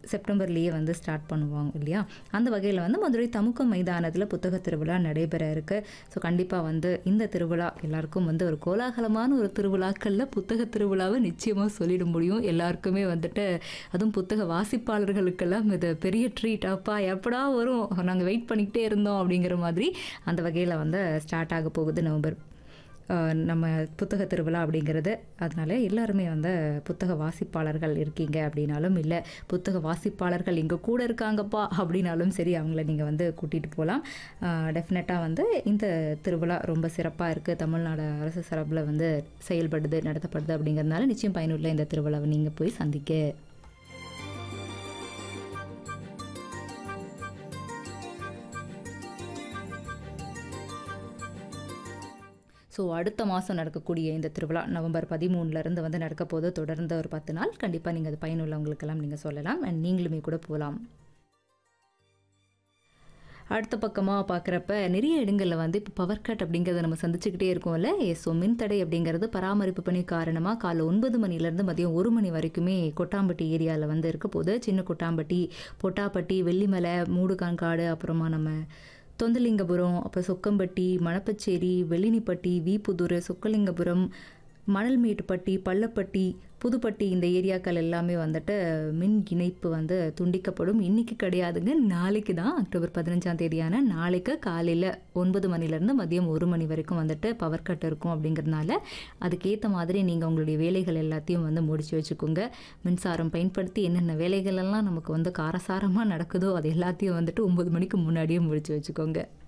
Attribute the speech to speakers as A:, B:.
A: செப்டம்பர்லேயே வந்து ஸ்டார்ட் பண்ணுவாங்க இல்லையா அந்த வகையில் வந்து மதுரை தமுக்கம் மைதானத்தில் புத்தக திருவிழா நடைபெற இருக்கு ஸோ கண்டிப்பாக வந்து இந்த திருவிழா எல்லாருக்கும் வந்து ஒரு கோலாகலமான ஒரு திருவிழாக்களில் புத்தக திருவிழாவை நிச்சயமாக சொல்லிட முடியும் எல்லாருக்குமே வந்துட்டு அதுவும் புத்தக வாசிப்பாளர்களுக்கெல்லாம் இது பெரிய ட்ரீட் அப்பா எப்படா வரும் நாங்கள் வெயிட் பண்ணிக்கிட்டே இருந்தோம் அப்படிங்கிற மாதிரி அந்த வகையில் வந்து ஸ்டார்ட் ஆக போகுது நவம்பர் அஹ், நம்ம புத்தக திருவிழா அப்படிங்கிறது அதனால எல்லாருமே வந்து புத்தக வாசிப்பாளர்கள் இருக்கீங்க அப்படின்னாலும் இல்லை புத்தக வாசிப்பாளர்கள் எங்கள் கூட இருக்காங்கப்பா அப்படின்னாலும் சரி அவங்கள நீங்கள் வந்து கூட்டிகிட்டு போகலாம் டெஃபினட்டாக வந்து இந்த திருவிழா ரொம்ப சிறப்பாக இருக்குது தமிழ்நாடு அரசு சார்பில் வந்து செயல்படுது நடத்தப்படுது அப்படிங்கிறதுனால நிச்சயம் பயனுள்ள இந்த திருவிழாவை நீங்கள் போய் சந்திக்க ஸோ அடுத்த மாதம் நடக்கக்கூடிய இந்த திருவிழா நவம்பர் பதிமூணுலேருந்து வந்து நடக்க போது தொடர்ந்த ஒரு பத்து நாள் கண்டிப்பாக நீங்கள் அது பயனுள்ளவங்களுக்கெல்லாம் நீங்கள் சொல்லலாம் அண்ட் நீங்களுமே கூட போகலாம் அடுத்த பக்கமாக பார்க்குறப்ப நிறைய இடங்களில் வந்து இப்போ பவர் கட் அப்படிங்கிறத நம்ம சந்திச்சுக்கிட்டே இருக்கோம்ல ஸோ மின்தடை அப்படிங்கிறது பராமரிப்பு பணி காரணமாக காலை ஒன்பது மணிலேருந்து மதியம் ஒரு மணி வரைக்குமே கொட்டாம்பட்டி ஏரியாவில் வந்து இருக்க போது சின்ன கொட்டாம்பட்டி பொட்டாப்பட்டி வெள்ளிமலை மூடுகான்காடு அப்புறமா நம்ம தொந்தலிங்கபுரம் அப்புறம் சொக்கம்பட்டி மணப்பச்சேரி வெள்ளினிப்பட்டி வீப்புதூர் சொக்கலிங்கபுரம் மணல்மேட்டுப்பட்டி பள்ளப்பட்டி புதுப்பட்டி இந்த ஏரியாக்கள் எல்லாமே வந்துட்டு மின் இணைப்பு வந்து துண்டிக்கப்படும் இன்னைக்கு கிடையாதுங்க நாளைக்கு தான் அக்டோபர் பதினஞ்சாம் தேதியான நாளைக்கு காலையில் ஒன்பது மணிலேருந்து மதியம் ஒரு மணி வரைக்கும் வந்துட்டு பவர் கட் இருக்கும் அப்படிங்கிறதுனால அதுக்கேற்ற மாதிரி நீங்கள் உங்களுடைய வேலைகள் எல்லாத்தையும் வந்து முடிச்சு வச்சுக்கோங்க மின்சாரம் பயன்படுத்தி என்னென்ன வேலைகள் எல்லாம் நமக்கு வந்து காரசாரமாக நடக்குதோ அது எல்லாத்தையும் வந்துட்டு ஒம்பது மணிக்கு முன்னாடியே முடிச்சு வச்சுக்கோங்க